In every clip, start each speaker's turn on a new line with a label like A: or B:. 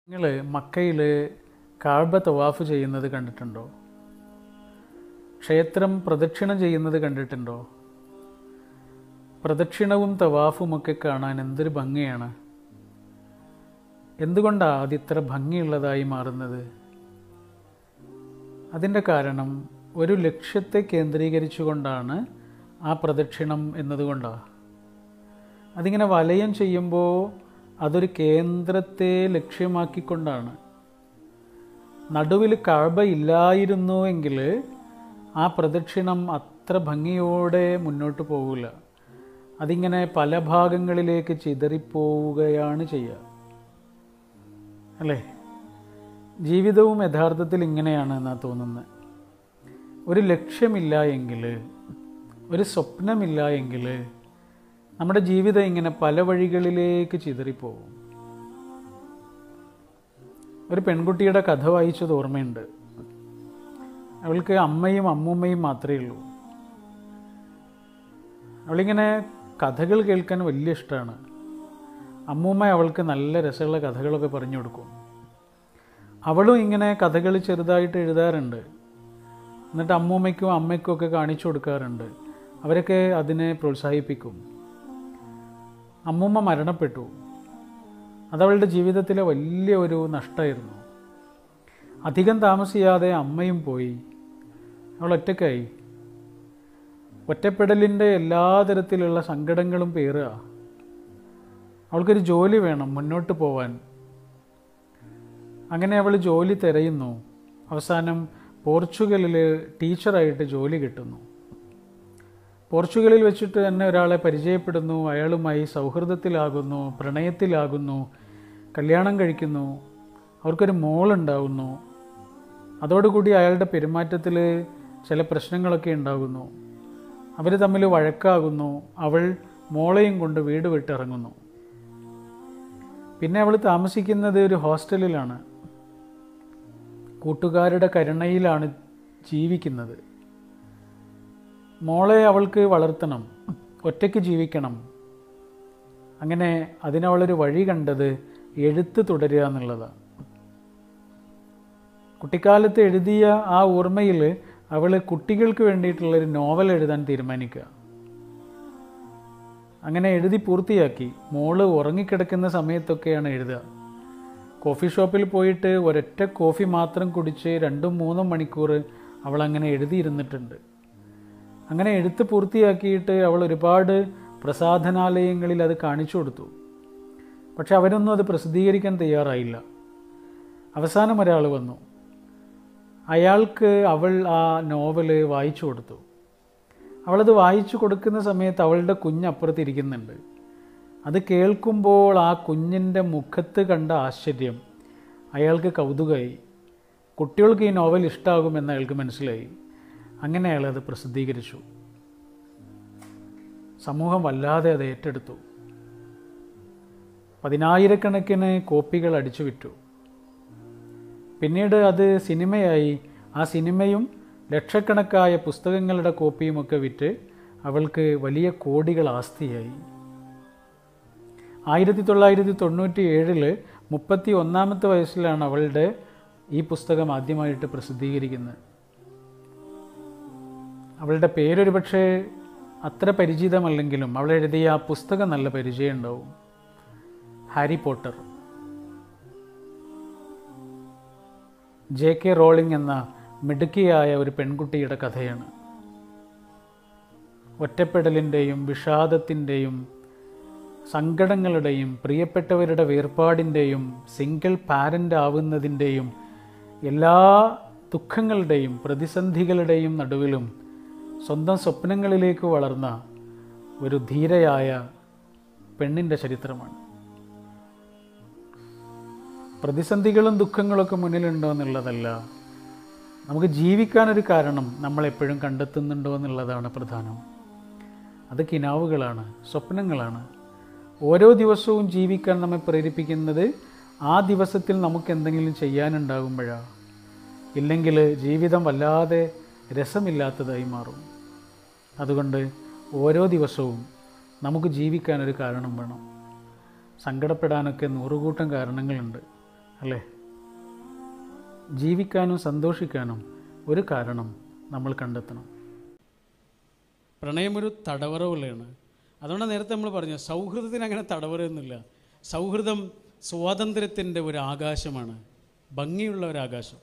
A: നിങ്ങൾ മക്കയിൽ കാഴ്ബ തവാഫ് ചെയ്യുന്നത് കണ്ടിട്ടുണ്ടോ ക്ഷേത്രം പ്രദക്ഷിണം ചെയ്യുന്നത് കണ്ടിട്ടുണ്ടോ പ്രദക്ഷിണവും തവാഫുമൊക്കെ കാണാൻ എന്തൊരു ഭംഗിയാണ് എന്തുകൊണ്ടാണ് അത് ഇത്ര ഭംഗിയുള്ളതായി മാറുന്നത് അതിൻ്റെ കാരണം ഒരു ലക്ഷ്യത്തെ കേന്ദ്രീകരിച്ചുകൊണ്ടാണ് ആ പ്രദക്ഷിണം എന്നതുകൊണ്ടാണ് അതിങ്ങനെ വലയം ചെയ്യുമ്പോൾ അതൊരു കേന്ദ്രത്തെ ലക്ഷ്യമാക്കിക്കൊണ്ടാണ് നടുവിൽ കഴബ ഇല്ലായിരുന്നു എങ്കിൽ ആ പ്രദക്ഷിണം അത്ര ഭംഗിയോടെ മുന്നോട്ട് പോകില്ല അതിങ്ങനെ പല ഭാഗങ്ങളിലേക്ക് ചിതറിപ്പോവുകയാണ് ചെയ്യുക അല്ലേ ജീവിതവും യഥാർത്ഥത്തിൽ ഇങ്ങനെയാണ് എന്നാണ് തോന്നുന്നത് ഒരു ലക്ഷ്യമില്ല എങ്കിൽ ഒരു സ്വപ്നമില്ല എങ്കിൽ നമ്മുടെ ജീവിതം ഇങ്ങനെ പല വഴികളിലേക്ക് ചിതറിപ്പോകും ഒരു പെൺകുട്ടിയുടെ കഥ വായിച്ചത് ഓർമ്മയുണ്ട് അവൾക്ക് അമ്മയും അമ്മൂമ്മയും മാത്രമേ ഉള്ളൂ അവളിങ്ങനെ കഥകൾ കേൾക്കാൻ വലിയ ഇഷ്ടമാണ് അമ്മൂമ്മ അവൾക്ക് നല്ല രസമുള്ള കഥകളൊക്കെ പറഞ്ഞു കൊടുക്കും അവളും ഇങ്ങനെ കഥകൾ ചെറുതായിട്ട് എഴുതാറുണ്ട് എന്നിട്ട് അമ്മൂമ്മയ്ക്കും അമ്മയ്ക്കും ഒക്കെ കാണിച്ചു കൊടുക്കാറുണ്ട് അവരൊക്കെ അതിനെ പ്രോത്സാഹിപ്പിക്കും അമ്മൂമ്മ മരണപ്പെട്ടു അതവളുടെ ജീവിതത്തിലെ വലിയ ഒരു നഷ്ടമായിരുന്നു അധികം താമസിയാതെ അമ്മയും പോയി അവൾ ഒറ്റക്കായി ഒറ്റപ്പെടലിൻ്റെ എല്ലാ തരത്തിലുള്ള സങ്കടങ്ങളും പേറുക അവൾക്കൊരു ജോലി വേണം മുന്നോട്ട് പോവാൻ അങ്ങനെ അവൾ ജോലി തിരയുന്നു അവസാനം പോർച്ചുഗലിൽ ടീച്ചറായിട്ട് ജോലി കിട്ടുന്നു പോർച്ചുഗലിൽ വെച്ചിട്ട് തന്നെ ഒരാളെ പരിചയപ്പെടുന്നു അയാളുമായി സൗഹൃദത്തിലാകുന്നു പ്രണയത്തിലാകുന്നു കല്യാണം കഴിക്കുന്നു അവർക്കൊരു മോളുണ്ടാകുന്നു അതോടുകൂടി അയാളുടെ പെരുമാറ്റത്തിൽ ചില പ്രശ്നങ്ങളൊക്കെ ഉണ്ടാകുന്നു അവർ തമ്മിൽ വഴക്കാകുന്നു അവൾ മോളെയും കൊണ്ട് വീട് വിട്ടിറങ്ങുന്നു പിന്നെ അവൾ താമസിക്കുന്നത് ഒരു ഹോസ്റ്റലിലാണ് കൂട്ടുകാരുടെ കരുണയിലാണ് ജീവിക്കുന്നത് മോളെ അവൾക്ക് വളർത്തണം ഒറ്റയ്ക്ക് ജീവിക്കണം അങ്ങനെ അതിനവളൊരു വഴി കണ്ടത് എഴുത്ത് തുടരുക എന്നുള്ളതാണ് കുട്ടിക്കാലത്ത് എഴുതിയ ആ ഓർമ്മയിൽ അവൾ കുട്ടികൾക്ക് വേണ്ടിയിട്ടുള്ളൊരു നോവൽ എഴുതാൻ തീരുമാനിക്കുക അങ്ങനെ എഴുതി പൂർത്തിയാക്കി മോള് ഉറങ്ങിക്കിടക്കുന്ന സമയത്തൊക്കെയാണ് എഴുതുക കോഫി ഷോപ്പിൽ പോയിട്ട് ഒരൊറ്റ കോഫി മാത്രം കുടിച്ച് രണ്ടും മൂന്നും മണിക്കൂർ അവൾ അങ്ങനെ എഴുതിയിരുന്നിട്ടുണ്ട് അങ്ങനെ എഴുത്ത് പൂർത്തിയാക്കിയിട്ട് അവൾ ഒരുപാട് പ്രസാധനാലയങ്ങളിൽ അത് കാണിച്ചു കൊടുത്തു പക്ഷെ അവരൊന്നും അത് പ്രസിദ്ധീകരിക്കാൻ തയ്യാറായില്ല അവസാനം ഒരാൾ വന്നു അയാൾക്ക് അവൾ ആ നോവല് വായിച്ചു കൊടുത്തു അവളത് വായിച്ചു കൊടുക്കുന്ന സമയത്ത് അവളുടെ കുഞ്ഞ് അപ്പുറത്തിരിക്കുന്നുണ്ട് അത് കേൾക്കുമ്പോൾ ആ കുഞ്ഞിൻ്റെ മുഖത്ത് കണ്ട ആശ്ചര്യം അയാൾക്ക് കൗതുകമായി കുട്ടികൾക്ക് ഈ നോവൽ ഇഷ്ടമാകുമെന്ന് അയാൾക്ക് മനസ്സിലായി അങ്ങനെ അയാൾ അത് പ്രസിദ്ധീകരിച്ചു സമൂഹം വല്ലാതെ അത് ഏറ്റെടുത്തു പതിനായിരക്കണക്കിന് കോപ്പികൾ അടിച്ചു വിറ്റു പിന്നീട് അത് സിനിമയായി ആ സിനിമയും ലക്ഷക്കണക്കായ പുസ്തകങ്ങളുടെ കോപ്പിയുമൊക്കെ വിറ്റ് അവൾക്ക് വലിയ കോടികൾ ആസ്തിയായി ആയിരത്തി തൊള്ളായിരത്തി തൊണ്ണൂറ്റി ഏഴില് മുപ്പത്തി ഒന്നാമത്തെ വയസ്സിലാണ് അവളുടെ ഈ പുസ്തകം ആദ്യമായിട്ട് പ്രസിദ്ധീകരിക്കുന്നത് അവളുടെ പേരൊരു പക്ഷേ അത്ര പരിചിതമല്ലെങ്കിലും അവൾ എഴുതിയ ആ പുസ്തകം നല്ല പരിചയം ഉണ്ടാവും Harry Potter J K Rowling എന്ന മിടുക്കിയായ ഒരു പെൺകുട്ടിയുടെ കഥയാണ് ഒറ്റപ്പെടലിൻ്റെയും വിഷാദത്തിൻ്റെയും സങ്കടങ്ങളുടെയും പ്രിയപ്പെട്ടവരുടെ വേർപാടിൻ്റെയും സിംഗിൾ പാരൻ്റ് ആവുന്നതിൻ്റെയും എല്ലാ ദുഃഖങ്ങളുടെയും പ്രതിസന്ധികളുടെയും നടുവിലും സ്വന്തം സ്വപ്നങ്ങളിലേക്ക് വളർന്ന ഒരു ധീരയായ പെണ്ണിൻ്റെ ചരിത്രമാണ് പ്രതിസന്ധികളും ദുഃഖങ്ങളൊക്കെ മുന്നിലുണ്ടോ എന്നുള്ളതല്ല നമുക്ക് ജീവിക്കാനൊരു കാരണം നമ്മൾ എപ്പോഴും കണ്ടെത്തുന്നുണ്ടോ എന്നുള്ളതാണ് പ്രധാനം അത് കിനാവുകളാണ് സ്വപ്നങ്ങളാണ് ഓരോ ദിവസവും ജീവിക്കാൻ നമ്മെ പ്രേരിപ്പിക്കുന്നത് ആ ദിവസത്തിൽ നമുക്ക് എന്തെങ്കിലും ചെയ്യാനുണ്ടാകുമ്പോഴാണ് ഇല്ലെങ്കിൽ ജീവിതം വല്ലാതെ രസമില്ലാത്തതായി മാറും അതുകൊണ്ട് ഓരോ ദിവസവും നമുക്ക് ജീവിക്കാനൊരു കാരണം വേണം സങ്കടപ്പെടാനൊക്കെ നൂറുകൂട്ടം കാരണങ്ങളുണ്ട് അല്ലേ ജീവിക്കാനും സന്തോഷിക്കാനും ഒരു കാരണം നമ്മൾ കണ്ടെത്തണം പ്രണയമൊരു തടവറ പോലെയാണ് അതുകൊണ്ട് നേരത്തെ നമ്മൾ പറഞ്ഞു സൗഹൃദത്തിന് അങ്ങനെ തടവറയൊന്നുമില്ല സൗഹൃദം സ്വാതന്ത്ര്യത്തിൻ്റെ ഒരു ആകാശമാണ് ഭംഗിയുള്ള ഒരു ആകാശം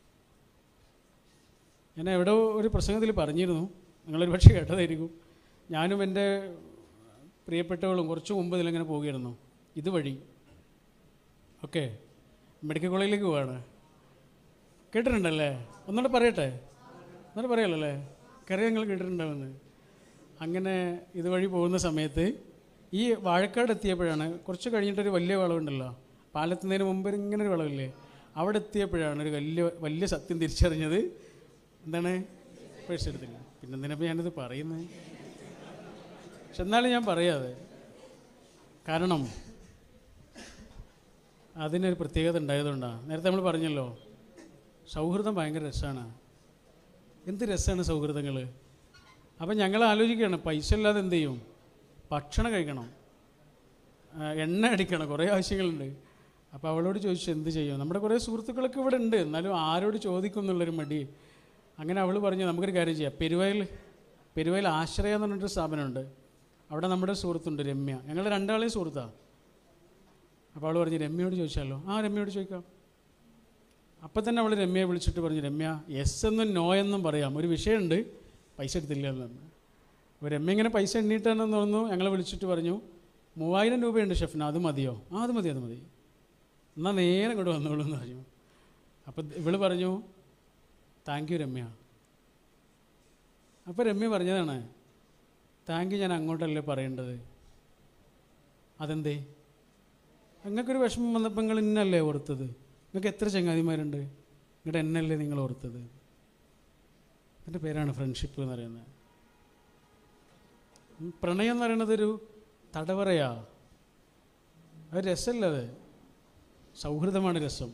A: ഞാൻ എവിടെ ഒരു പ്രസംഗത്തിൽ പറഞ്ഞിരുന്നു നിങ്ങളൊരു പക്ഷേ കേട്ടതായിരിക്കും ഞാനും എൻ്റെ പ്രിയപ്പെട്ടവളും കുറച്ച് മുമ്പ് ഇതിലങ്ങനെ പോവുകയായിരുന്നു ഇതുവഴി ഓക്കെ മെഡിക്കൽ കോളേജിലേക്ക് പോവാണ് കേട്ടിട്ടുണ്ടല്ലേ ഒന്നുകൂടെ പറയട്ടെ ഒന്നുകൂടെ പറയാമല്ലോ അല്ലേ കറിയ നിങ്ങൾ കേട്ടിട്ടുണ്ടാവുമെന്ന് അങ്ങനെ ഇതുവഴി പോകുന്ന സമയത്ത് ഈ വാഴക്കാട് എത്തിയപ്പോഴാണ് കുറച്ച് കഴിഞ്ഞിട്ടൊരു വലിയ വളവുണ്ടല്ലോ പാലെത്തുന്നതിന് മുമ്പ് ഒരു ഇങ്ങനെ ഒരു വളവില്ലേ അവിടെ എത്തിയപ്പോഴാണ് ഒരു വലിയ വലിയ സത്യം തിരിച്ചറിഞ്ഞത് എന്താണ് പേഴ്സ് എടുത്തില്ല പിന്നെ എന്തിനപ്പോൾ ഞാനിത് പറയുന്നത് പക്ഷെ എന്നാലും ഞാൻ പറയാതെ കാരണം അതിനൊരു പ്രത്യേകത ഉണ്ടായതുകൊണ്ടാണ് നേരത്തെ നമ്മൾ പറഞ്ഞല്ലോ സൗഹൃദം ഭയങ്കര രസമാണ് എന്ത് രസമാണ് സൗഹൃദങ്ങൾ അപ്പം ഞങ്ങൾ ആലോചിക്കുകയാണ് പൈസ ഇല്ലാതെ എന്ത് ചെയ്യും ഭക്ഷണം കഴിക്കണം ആ, എണ്ണ അടിക്കണം കുറേ ആവശ്യങ്ങളുണ്ട് അപ്പോൾ അവളോട് ചോദിച്ചു എന്ത് ചെയ്യും നമ്മുടെ കുറേ സുഹൃത്തുക്കളൊക്കെ ഇവിടെ ഉണ്ട് എന്നാലും ആരോട് ചോദിക്കും എന്നുള്ളൊരു മടി അങ്ങനെ അവൾ പറഞ്ഞു നമുക്കൊരു കാര്യം ചെയ്യാം പെരുവയൽ പെരുവയൽ ആശ്രയ എന്ന് പറഞ്ഞിട്ടൊരു സ്ഥാപനമുണ്ട് അവിടെ നമ്മുടെ സുഹൃത്തുണ്ട് രമ്യ ഞങ്ങൾ രണ്ടാളെയും സുഹൃത്താണ് അപ്പോൾ അവൾ പറഞ്ഞു രമ്യയോട് ചോദിച്ചാലോ ആ രമ്യയോട് ചോദിക്കാം അപ്പം തന്നെ അവൾ രമ്യയെ വിളിച്ചിട്ട് പറഞ്ഞു രമ്യ യെസ് എന്നും നോ എന്നും പറയാം ഒരു വിഷയമുണ്ട് പൈസ എടുത്തില്ല എന്ന് പറഞ്ഞു അപ്പോൾ രമ്യ ഇങ്ങനെ പൈസ എണ്ണീട്ടാണെന്ന് തോന്നുന്നു ഞങ്ങളെ വിളിച്ചിട്ട് പറഞ്ഞു മൂവായിരം രൂപയുണ്ട് ഷെഫിന് അത് മതിയോ ആ അത് മതി അത് മതി എന്നാൽ നേരെ ഇങ്ങോട്ട് വന്നോളൂ എന്ന് പറഞ്ഞു അപ്പം ഇവള് പറഞ്ഞു താങ്ക് യു രമ്യ അപ്പോൾ രമ്യ പറഞ്ഞതാണ് താങ്ക് യു ഞാൻ അങ്ങോട്ടല്ലേ പറയേണ്ടത് അതെന്തേ നിങ്ങൾക്കൊരു വിഷമം വന്നപ്പോൾ നിങ്ങൾ ഇന്നല്ലേ ഓർത്തത് നിങ്ങൾക്ക് എത്ര ചങ്ങാതിമാരുണ്ട് നിങ്ങളുടെ എന്നല്ലേ നിങ്ങൾ ഓർത്തത് അതിൻ്റെ പേരാണ് ഫ്രണ്ട്ഷിപ്പ് എന്ന് പറയുന്നത് ഉം, പ്രണയം എന്ന് പറയുന്നത് ഒരു തടവറയാ അത് രസമല്ല അത് സൗഹൃദമാണ് രസം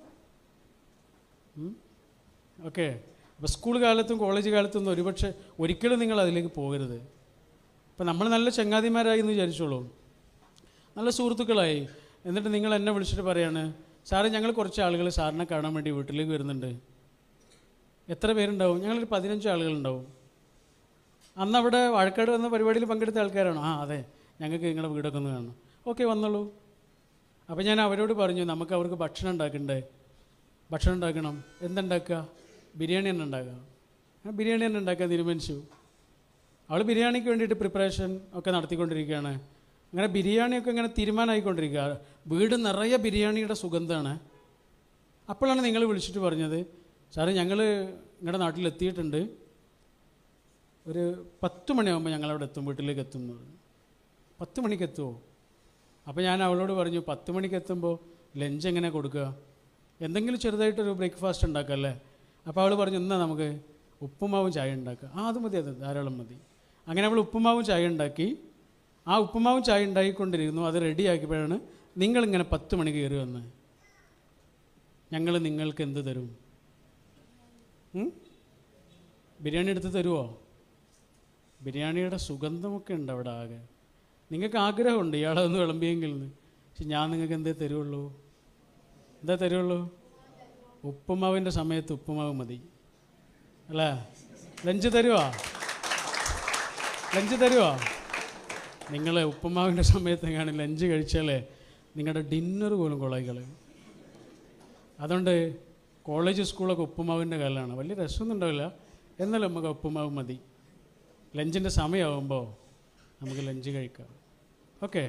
A: ഓക്കെ അപ്പോൾ സ്കൂൾ കാലത്തും കോളേജ് കാലത്തും ഒന്നും ഒരുപക്ഷെ ഒരിക്കലും നിങ്ങൾ അതിലേക്ക് പോകരുത് ഇപ്പം നമ്മൾ നല്ല ചങ്ങാതിമാരായി എന്ന് വിചാരിച്ചോളൂ നല്ല സുഹൃത്തുക്കളായി എന്നിട്ട് നിങ്ങൾ എന്നെ വിളിച്ചിട്ട് പറയാണ് സാറേ ഞങ്ങൾ കുറച്ച് ആളുകൾ സാറിനെ കാണാൻ വേണ്ടി വീട്ടിലേക്ക് വരുന്നുണ്ട് എത്ര പേരുണ്ടാവും ഞങ്ങളൊരു പതിനഞ്ച് ആളുകളുണ്ടാവും അന്ന് അവിടെ വാഴക്കാട് വന്ന പരിപാടിയിൽ പങ്കെടുത്ത ആൾക്കാരാണോ ആ അതെ ഞങ്ങൾക്ക് നിങ്ങളുടെ വീടൊക്കെ ഒന്ന് കാണണം ഓക്കെ വന്നോളൂ അപ്പോൾ ഞാൻ അവരോട് പറഞ്ഞു നമുക്ക് അവർക്ക് ഭക്ഷണം ഉണ്ടാക്കണ്ടേ ഭക്ഷണം ഉണ്ടാക്കണം എന്തുണ്ടാക്കുക ബിരിയാണി തന്നെ ഉണ്ടാക്കുക ആ ബിരിയാണി തന്നെ ഉണ്ടാക്കാൻ തീരുമാനിച്ചു അവൾ ബിരിയാണിക്ക് വേണ്ടിയിട്ട് പ്രിപ്പറേഷൻ ഒക്കെ നടത്തിക്കൊണ്ടിരിക്കുകയാണ് അങ്ങനെ ബിരിയാണിയൊക്കെ ഇങ്ങനെ തീരുമാനമായിക്കൊണ്ടിരിക്കുക വീട് നിറയെ ബിരിയാണിയുടെ സുഗന്ധമാണ് അപ്പോഴാണ് നിങ്ങൾ വിളിച്ചിട്ട് പറഞ്ഞത് സാറേ ഞങ്ങൾ നിങ്ങളുടെ നാട്ടിലെത്തിയിട്ടുണ്ട് ഒരു പത്ത് മണിയാകുമ്പോൾ ഞങ്ങളവിടെ എത്തും വീട്ടിലേക്ക് എത്തും എന്ന് പറഞ്ഞു പത്ത് മണിക്ക് എത്തുമോ അപ്പോൾ ഞാൻ അവളോട് പറഞ്ഞു പത്ത് മണിക്ക് എത്തുമ്പോൾ ലഞ്ച് എങ്ങനെ കൊടുക്കുക എന്തെങ്കിലും ചെറുതായിട്ടൊരു ബ്രേക്ക്ഫാസ്റ്റ് ഉണ്ടാക്കാം അപ്പോൾ അവൾ പറഞ്ഞു എന്നാൽ നമുക്ക് ഉപ്പുമാവും ചായ ഉണ്ടാക്കുക ആ അത് മതി അത് ധാരാളം മതി അങ്ങനെ അവൾ ഉപ്പുമാവും ചായ ഉണ്ടാക്കി ആ ഉപ്പുമാവും ചായ ഉണ്ടാക്കിക്കൊണ്ടിരുന്നു അത് റെഡിയാക്കിയപ്പോഴാണ് നിങ്ങളിങ്ങനെ പത്ത് മണിക്ക് കയറി വന്ന് ഞങ്ങൾ നിങ്ങൾക്ക് എന്ത് തരും ഉം? ബിരിയാണി എടുത്ത് തരുമോ ബിരിയാണിയുടെ സുഗന്ധമൊക്കെ ഉണ്ട് അവിടെ ആകെ നിങ്ങൾക്ക് ആഗ്രഹമുണ്ട് ഇയാളതൊന്ന് വിളമ്പിയെങ്കിൽ എന്ന്. പക്ഷെ ഞാൻ നിങ്ങൾക്ക് എന്തേ തരുള്ളൂ എന്താ തരുള്ളൂ ഉപ്പുമാവിൻ്റെ സമയത്ത് ഉപ്പുമാവ് മതി അല്ലേ ലഞ്ച് തരുമോ ലഞ്ച് തരുമോ നിങ്ങൾ ഉപ്പുമാവിൻ്റെ സമയത്ത് എങ്ങാണ് ലഞ്ച് കഴിച്ചാലേ നിങ്ങളുടെ ഡിന്നർ പോലും കൊളായി കളയും അതുകൊണ്ട് കോളേജ് സ്കൂളൊക്കെ ഉപ്പുമാവിൻ്റെ കാലമാണ് വലിയ രസമൊന്നും ഉണ്ടാവില്ല എന്നാലും നമുക്ക് ഉപ്പുമാവ് മതി ലഞ്ചിൻ്റെ സമയമാകുമ്പോൾ നമുക്ക് ലഞ്ച് കഴിക്കാം ഓക്കെ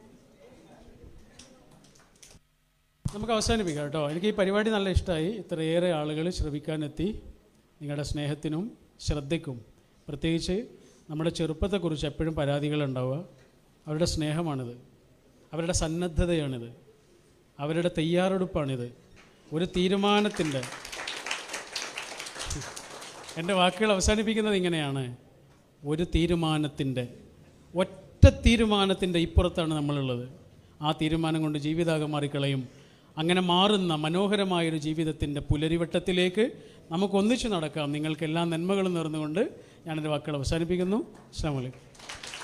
A: നമുക്ക് അവസാനിപ്പിക്കാം കേട്ടോ എനിക്ക് ഈ പരിപാടി നല്ല ഇഷ്ടമായി ഇത്രയേറെ ആളുകൾ ശ്രമിക്കാനെത്തി നിങ്ങളുടെ സ്നേഹത്തിനും ശ്രദ്ധയ്ക്കും പ്രത്യേകിച്ച് നമ്മുടെ ചെറുപ്പത്തെക്കുറിച്ച് എപ്പോഴും പരാതികളുണ്ടാവുക അവരുടെ സ്നേഹമാണിത് അവരുടെ സന്നദ്ധതയാണിത് അവരുടെ തയ്യാറെടുപ്പാണിത് ഒരു തീരുമാനത്തിൻ്റെ എൻ്റെ വാക്കുകൾ അവസാനിപ്പിക്കുന്നത് ഇങ്ങനെയാണ് ഒരു തീരുമാനത്തിൻ്റെ ഒറ്റ തീരുമാനത്തിൻ്റെ ഇപ്പുറത്താണ് നമ്മളുള്ളത് ആ തീരുമാനം കൊണ്ട് ജീവിതാകം മാറിക്കളയും അങ്ങനെ മാറുന്ന മനോഹരമായൊരു ജീവിതത്തിൻ്റെ പുലരിവട്ടത്തിലേക്ക് നമുക്കൊന്നിച്ചു നടക്കാം നിങ്ങൾക്ക് എല്ലാ നന്മകളും നേർന്നുകൊണ്ട് ഞാനെൻ്റെ വാക്കുകൾ അവസാനിപ്പിക്കുന്നു അസ്സാം വലൈക്കും